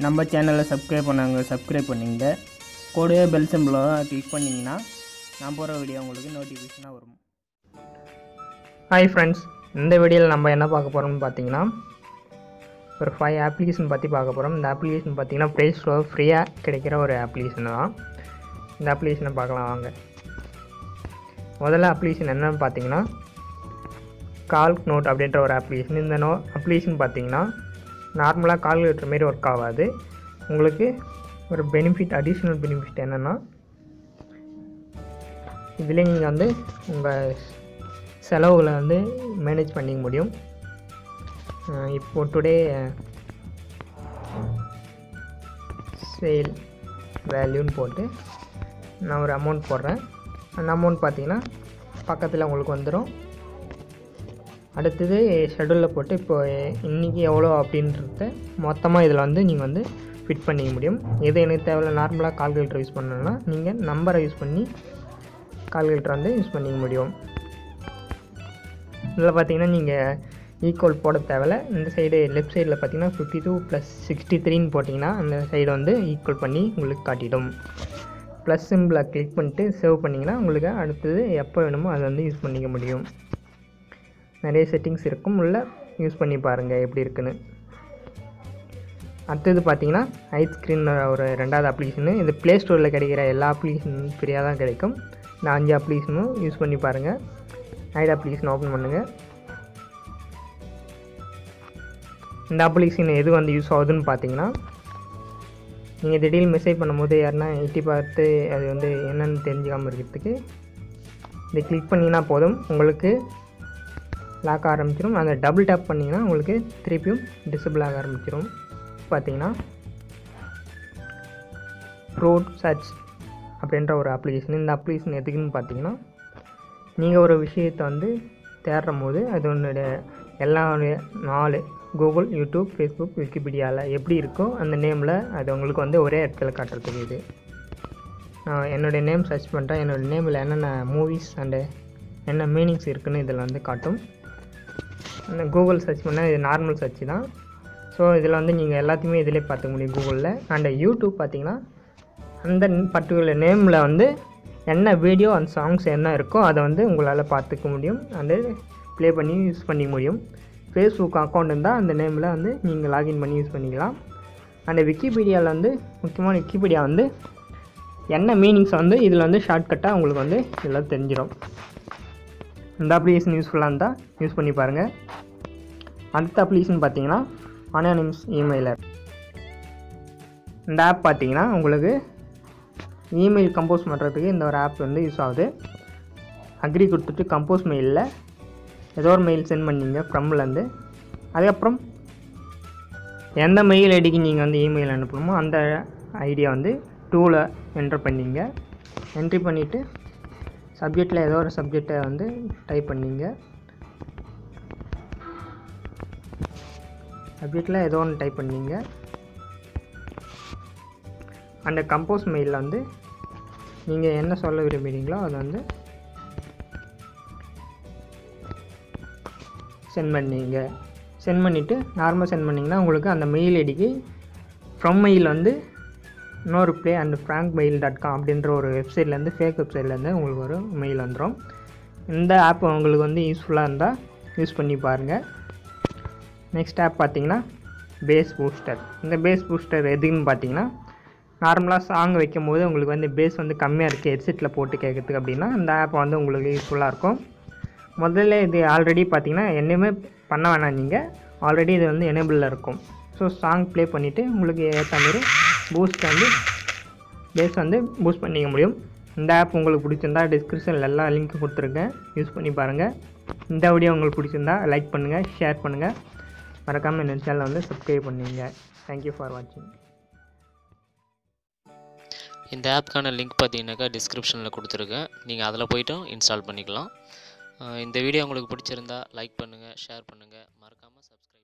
நம்ம சேனலை சப்ஸ்கிரைப் பண்ணாங்க சப்ஸ்கிரைப் பண்ணிங்க கூடவே பெல் சிம்பிளை கிளிக் பண்ணிங்கன்னா நான் போகிற வீடியோ உங்களுக்கு நோட்டிஃபிகேஷனாக வரும் ஹாய் ஃப்ரெண்ட்ஸ் இந்த வீடியோவில் நம்ம என்ன பார்க்க போகிறோம்னு பார்த்தீங்கன்னா ஒரு ஃபைவ் அப்ளிகேஷன் பற்றி பார்க்க போகிறோம் இந்த அப்ளிகேஷன் பார்த்தீங்கன்னா ப்ளே ஸ்டோர் ஃப்ரீயாக கிடைக்கிற ஒரு அப்ளிகேஷன் தான் இந்த அப்ளிகேஷனை பார்க்கலாம் வாங்க முதல்ல அப்ளிகேஷன் என்னன்னு பார்த்தீங்கன்னா கால்க் நோட் அப்படின்ற ஒரு அப்ளிகேஷன் இந்த நோ அப்ளிகேஷன் பார்த்தீங்கன்னா நார்மலாக கால்குலேட்டர் மாரி ஒர்க் ஆகாது உங்களுக்கு ஒரு பெனிஃபிட் அடிஷ்னல் பெனிஃபிட் என்னென்னா இதில் நீங்கள் வந்து உங்கள் செலவுகளை வந்து மேனேஜ் பண்ணிக்க முடியும் அஹ் இப்போ டுடே சேல் வேல்யூன்னு போட்டு நான் ஒரு அமௌண்ட் போடுறேன் அந்த அமௌண்ட் பார்த்தீங்கன்னா பக்கத்தில் உங்களுக்கு வந்துடும் அடுத்தது ஷெடியூலில் போட்டு இப்போ இன்றைக்கி எவ்வளோ அப்படின்றத மொத்தமாக இதில் வந்து நீங்கள் வந்து ஃபிட் பண்ணிக்க முடியும் எது எனக்கு தேவையில்ல நார்மலாக கால்குலேட்டர் யூஸ் பண்ணணும்னா நீங்கள் நம்பரை யூஸ் பண்ணி கால்குலேட்டர் வந்து யூஸ் பண்ணிக்க முடியும் இதில் பார்த்தீங்கன்னா நீங்கள் ஈக்குவல் போட தேவையில்ல இந்த சைடு லெஃப்ட் சைடில் பார்த்தீங்கன்னா ஃபிஃப்டி டூ ப்ளஸ் சிக்ஸ்டி த்ரீன்னு போட்டிங்கன்னா அந்த சைடு வந்து ஈக்குவல் பண்ணி உங்களுக்கு காட்டிடும் ப்ளஸ் சிம்பிளை கிளிக் பண்ணிட்டு சேவ் பண்ணிங்கன்னா உங்களுக்கு அடுத்தது எப்போ வேணுமோ அதை வந்து யூஸ் பண்ணிக்க முடியும் நிறைய செட்டிங்ஸ் இருக்கும் உள்ள யூஸ் பண்ணி பாருங்கள் எப்படி இருக்குன்னு அடுத்தது பார்த்தீங்கன்னா ஐட் ஸ்க்ரீன் ஒரு ரெண்டாவது அப்ளிகேஷனு இது ப்ளே ஸ்டோரில் கிடைக்கிற எல்லா அப்ளிகேஷனும் ஃப்ரீயாக தான் கிடைக்கும் இந்த அஞ்சு அப்ளிகேஷனும் யூஸ் பண்ணி பாருங்கள் ஐட் அப்ளிகேஷன் ஓப்பன் பண்ணுங்கள் இந்த அப்ளிகேஷன் எது வந்து யூஸ் ஆகுதுன்னு பார்த்தீங்கன்னா நீங்கள் திடீர்னு மெசேஜ் பண்ணும்போது யாருன்னா எட்டி பார்த்து அது வந்து என்னென்னு தெரிஞ்சுக்காமல் இருக்கிறதுக்கு இதை கிளிக் பண்ணிங்கன்னா போதும் உங்களுக்கு லாக் ஆரம்பிச்சிடும் அந்த டபுள் டேப் பண்ணிங்கன்னா உங்களுக்கு திருப்பியும் டிசபிள் ஆக ஆரம்பிச்சிடும் பார்த்தீங்கன்னா ரோட் சர்ச் அப்படின்ற ஒரு அப்ளிகேஷன் இந்த அப்ளிகேஷன் எதுக்குன்னு பார்த்தீங்கன்னா நீங்கள் ஒரு விஷயத்தை வந்து தேடுற போது அது உன்னுடைய எல்லா நாலு கூகுள் யூடியூப் ஃபேஸ்புக் விக்கிபீடியாவில் எப்படி இருக்கோ அந்த நேமில் அது உங்களுக்கு வந்து ஒரே இடத்துல காட்டுறதுக்கு இது நான் என்னுடைய நேம் சர்ச் பண்ணுறேன் என்னோடய நேமில் என்னென்ன மூவிஸ் அண்டு என்ன மீனிங்ஸ் இருக்குன்னு இதில் வந்து காட்டும் அந்த கூகுள் சர்ச் பண்ணால் இது நார்மல் சர்ச் தான் ஸோ இதில் வந்து நீங்கள் எல்லாத்தையுமே இதிலே பார்த்துக்க முடியும் கூகுளில் அண்ட் யூடியூப் பார்த்தீங்கன்னா அந்த பர்டிகுலர் நேமில் வந்து என்ன வீடியோ அண்ட் சாங்ஸ் என்ன இருக்கோ அதை வந்து உங்களால் பார்த்துக்க முடியும் அண்டு ப்ளே பண்ணி யூஸ் பண்ணிக்க முடியும் ஃபேஸ்புக் அக்கௌண்ட் இருந்தால் அந்த நேமில் வந்து நீங்கள் லாகின் பண்ணி யூஸ் பண்ணிக்கலாம் அண்ட் விக்கிபீடியாவில் வந்து முக்கியமான விக்கிபீடியா வந்து என்ன மீனிங்ஸ் வந்து இதில் வந்து ஷார்ட்கட்டாக உங்களுக்கு வந்து எல்லாம் தெரிஞ்சிடும் இந்த அப்ளிகேஷன் யூஸ்ஃபுல்லாக இருந்தால் யூஸ் பண்ணி பாருங்கள் அடுத்த அப்ளிகேஷன் பார்த்தீங்கன்னா அனானிம்ஸ் இமெயிலர் இந்த ஆப் பார்த்தீங்கன்னா உங்களுக்கு இமெயில் கம்போஸ் பண்ணுறதுக்கு இந்த ஒரு ஆப் வந்து யூஸ் ஆகுது அக்ரி கொடுத்துட்டு கம்போஸ் மெயிலில் ஏதோ ஒரு மெயில் சென்ட் பண்ணீங்க ஃப்ரம்லேருந்து அதுக்கப்புறம் எந்த மெயில் ஐடிக்கு நீங்கள் வந்து இமெயில் அனுப்பணுமோ அந்த ஐடியா வந்து டூவில் என்ட்ரு பண்ணீங்க என்ட்ரி பண்ணிவிட்டு சப்ஜெக்டில் ஏதோ ஒரு சப்ஜெக்டை வந்து டைப் பண்ணீங்க சப்ஜெக்டில் ஏதோ ஒன்று டைப் பண்ணீங்க அந்த கம்போஸ் மெயிலில் வந்து நீங்கள் என்ன சொல்ல விரும்புகிறீங்களோ அதை வந்து சென்ட் பண்ணீங்க சென்ட் பண்ணிவிட்டு நார்மலாக சென்ட் பண்ணிங்கன்னா உங்களுக்கு அந்த மெயில் ஐடிக்கு ஃப்ரம் மெயில் வந்து no reply and frank mail dot com அப்படின்ற ஒரு வெப்சைட்லேருந்து ஃபேக் வெப்சைட்லேருந்து உங்களுக்கு ஒரு மெயில் வந்துடும் இந்த ஆப் உங்களுக்கு வந்து யூஸ்ஃபுல்லாக இருந்தால் யூஸ் பண்ணி பாருங்கள் நெக்ஸ்ட் ஆப் பார்த்தீங்கன்னா பேஸ் பூஸ்டர் இந்த பேஸ் பூஸ்டர் எதுக்குன்னு பார்த்தீங்கன்னா நார்மலாக சாங் வைக்கும் போது உங்களுக்கு வந்து பேஸ் வந்து கம்மியாக இருக்குது ஹெட்செட்டில் போட்டு கேட்குறதுக்கு அப்படின்னா இந்த ஆப் வந்து உங்களுக்கு யூஸ்ஃபுல்லாக இருக்கும் முதல்ல இது ஆல்ரெடி பார்த்தீங்கன்னா என்னமே பண்ண வேணாம் நீங்கள் ஆல்ரெடி இது வந்து எனேபிளில் இருக்கும் ஸோ சாங் ப்ளே பண்ணிவிட்டு உங்களுக்கு ஏற்ற மாதிரி பூஸ்ட் வந்து பேஸ் வந்து பூஸ்ட் பண்ணிக்க முடியும் இந்த ஆப் உங்களுக்கு பிடிச்சிருந்தா டிஸ்கிரிப்ஷனில் எல்லா லிங்க்கும் கொடுத்துருக்கேன் யூஸ் பண்ணி பாருங்கள் இந்த வீடியோ உங்களுக்கு பிடிச்சிருந்தா லைக் பண்ணுங்கள் ஷேர் பண்ணுங்கள் மறக்காமல் இந்த சேனலை வந்து சப்ஸ்கிரைப் பண்ணுங்க தேங்க்யூ ஃபார் வாட்சிங் இந்த ஆப்க்கான லிங்க் பார்த்தீங்கன்னாக்கா டிஸ்கிரிப்ஷனில் கொடுத்துருக்கேன் நீங்கள் அதில் போய்ட்டும் இன்ஸ்டால் பண்ணிக்கலாம் அஹ் இந்த வீடியோ உங்களுக்கு பிடிச்சிருந்தா லைக் பண்ணுங்கள் ஷேர் பண்ணுங்கள் மறக்காமல் சப்ஸ்கிரைப்